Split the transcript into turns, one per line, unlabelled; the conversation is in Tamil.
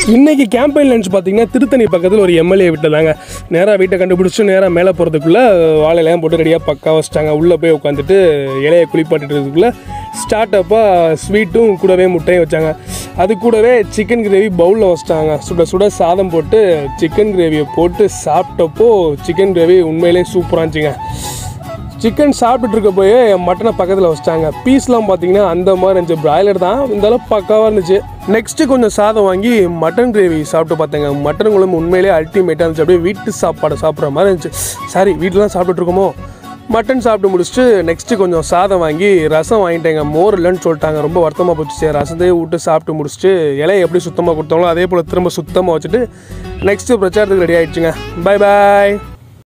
இன்னைக்கு கேம்பெயின் லஞ்ச் பார்த்தீங்கன்னா திருத்தணி பக்கத்தில் ஒரு எம்எல்ஏ விட்டதாங்க நேராக வீட்டை கண்டுபிடிச்சி நேராக மேலே போகிறதுக்குள்ளே வாழையெல்லாம் போட்டு ரெடியாக பக்கா வச்சிட்டாங்க உள்ளே போய் உட்காந்துட்டு இலையை குளிப்பாட்டுறதுக்குள்ளே ஸ்டார்ட் அப்பாக ஸ்வீட்டும் கூடவே முட்டையும் வச்சாங்க அது கூடவே சிக்கன் கிரேவி பவுலில் வச்சிட்டாங்க சுட சுட சாதம் போட்டு சிக்கன் கிரேவியை போட்டு சாப்பிட்டப்போ சிக்கன் கிரேவி உண்மையிலே சூப்பராக இருந்துச்சுங்க சிக்கன் சாப்பிட்டுட்டு இருக்க போய் மட்டனை பக்கத்தில் வச்சிட்டாங்க பீஸ்லாம் பார்த்தீங்கன்னா அந்த மாதிரி இருந்துச்சு பிராய்லர் தான் இருந்தாலும் பக்காவாக இருந்துச்சு நெக்ஸ்ட்டு கொஞ்சம் சாதம் வாங்கி மட்டன் கிரேவி சாப்பிட்டு பார்த்தேங்க மட்டன் குழம்பு உண்மையிலே அல்டிமேட்டாக இருந்துச்சு அப்படியே வீட்டு சாப்பாடு சாப்பிட்ற மாதிரி இருந்துச்சு சாரி வீட்டில் சாப்பிட்டுட்டு இருக்கோமோ மட்டன் சாப்பிட்டு முடிச்சுட்டு நெக்ஸ்ட்டு கொஞ்சம் சாதம் வாங்கி ரசம் வாங்கிட்டேங்க மோர் இல்லைன்னு சொல்லிட்டாங்க ரொம்ப வருத்தமாக போச்சு சரி ரசத்தையே விட்டு சாப்பிட்டு முடிச்சுட்டு இலையை எப்படி சுத்தமாக கொடுத்தாங்களோ அதே போல் திரும்ப சுத்தமாக வச்சுட்டு நெக்ஸ்ட்டு பிரச்சாரத்துக்கு ரெடி ஆயிடுச்சுங்க பை பாய்